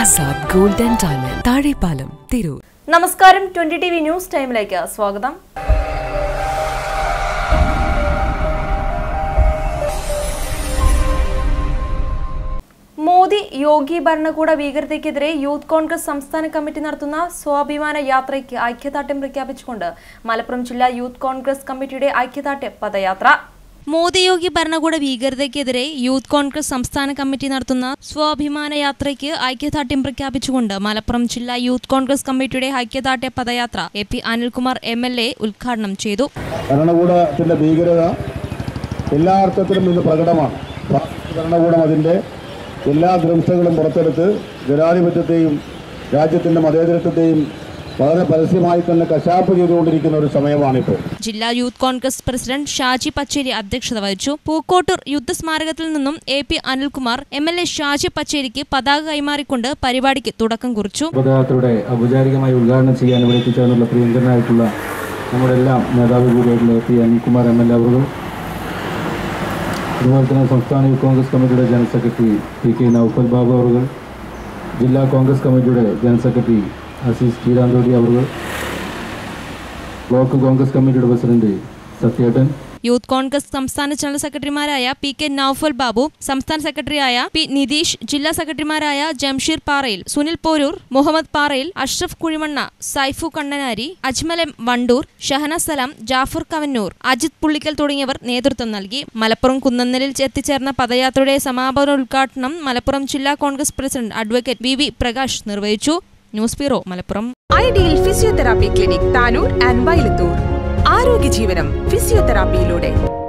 Azad gold and diamond Thazhepalam Tirur നമസ്കാരം twenty T V news ടൈമിലേക്ക് സ്വാഗതം മോദി യോഗി ഭരണകൂട ഭീകരതയ്ക്കെതിരെ യൂത്ത് കോൺഗ്രസ് സംസ്ഥാന കമ്മിറ്റി നടത്തുന്ന സ്വാഭിമാന യാത്രയ്ക്ക് ഐക്യദാർഢ്യം പ്രഖ്യാപിച്ചുകൊണ്ട് മലപ്പുറം ജില്ലാ യൂത്ത് കോൺഗ്രസ് കമ്മിറ്റിയുടെ ഐക്യദാർഢ്യ പദയാത്ര മോദി യോഗി ഭരണകൂട ഭീകരതയ്ക്കെതിരെ യൂത്ത് കോൺഗ്രസ് സംസ്ഥാന കമ്മിറ്റി നടത്തുന്ന സ്വാഭിമാന യാത്രയ്ക്ക് ഐക്യദാർഢ്യം പ്രഖ്യാപിച്ചുകൊണ്ട് മലപ്പുറം ജില്ലാ യൂത്ത് കോൺഗ്രസ് കമ്മിറ്റിയുടെ ഐക്യദാർഢ്യ പദയാത്ര A P Anilkumar M L A ഉദ്ഘാടനം ചെയ്തു ഭരണകൂടത്തിൻ്റെ ഭീകരത എല്ലാ അർത്ഥത്തിലും ഇന്ന് പ്രകടമാണ് ഫാസിസ്റ്റ് ഭരണകൂടം അതിൻ്റെ എല്ലാ ദ്രംശകളും പുറത്തെടുത്ത് ജനാധിപത്യത്തെയും രാജ്യത്തിൻ്റെ മതേതരത്വത്തെയും വളരെ പരസ്യമായി തന്നെ കശാപ്പ് ചെയ്തുകൊണ്ടിരിക്കുന്ന ഒരു സമയമാണിപ്പോൾ ജില്ലാ യൂത്ത് കോൺഗ്രസ് പ്രസിഡന്റ് ഷാജി പച്ചേരി അധ്യക്ഷത വഹിച്ചു പൂക്കോട്ടൂർ യുദ്ധസ്മാരകത്തിൽ നിന്നും A P Anilkumar M L A Shaji പച്ചേരിക്ക് പതാക കൈമാറിക്കൊണ്ട് പരിപാടിക്ക് തുടക്കം കുറിച്ചു പദയാത്രയുടെ ഔപചാരികമായി ഉദ്ഘാടനം ചെയ്യാൻ ഇവിടെ എത്തിച്ചേർന്നുള്ള പ്രിയങ്കരനായിട്ടുള്ള നമ്മുടെ എല്ലാം നേതാവ് കൂടിയായിട്ടുള്ള P Anilkumar M L A അവറുകൾ അതുപോലെ തന്നെ സംസ്ഥാന യൂത്ത് കോൺഗ്രസ് കമ്മിറ്റിയുടെ general secretary P K Noufal Babu അവറുകൾ ജില്ലാ കോൺഗ്രസ് കമ്മിറ്റിയുടെ ജനറൽ സെക്രട്ടറി അസീസ് ചീരാന്തോടി അവറുകൾ ബ്ലോക്ക് കോൺഗ്രസ് കമ്മിറ്റിയുടെ പ്രസിഡന്റ് സത്യേട്ടൻ യൂത്ത് കോൺഗ്രസ് സംസ്ഥാന ജനറൽ സെക്രട്ടറിമാരായ പി കെ നൌഫൽ ബാബു സംസ്ഥാന സെക്രട്ടറിയായ പി നിതീഷ് ജില്ലാ സെക്രട്ടറിമാരായ ജംഷീർ പാറയിൽ സുനിൽ പോരൂർ മുഹമ്മദ് പാറയിൽ അഷ്റഫ് കുഴിമണ്ണ സൈഫു കണ്ണനാരി അജ്മൽ എം വണ്ടൂർ ഷഹന സലാം ജാഫർ കവന്നൂർ അജിത് പുള്ളിക്കൽ തുടങ്ങിയവർ നേതൃത്വം നൽകി മലപ്പുറം കുന്നന്നലിൽ എത്തിച്ചേർന്ന പദയാത്രയുടെ സമാപന ഉദ്ഘാടനം മലപ്പുറം ജില്ലാ Congress president advocate V V Prakash നിർവഹിച്ചു news bureau Malappuram ideal physiotherapy clinic Tanur and Vailathur ആരോഗ്യ ജീവനം ഫിസിയോതെറാപ്പിയിലൂടെ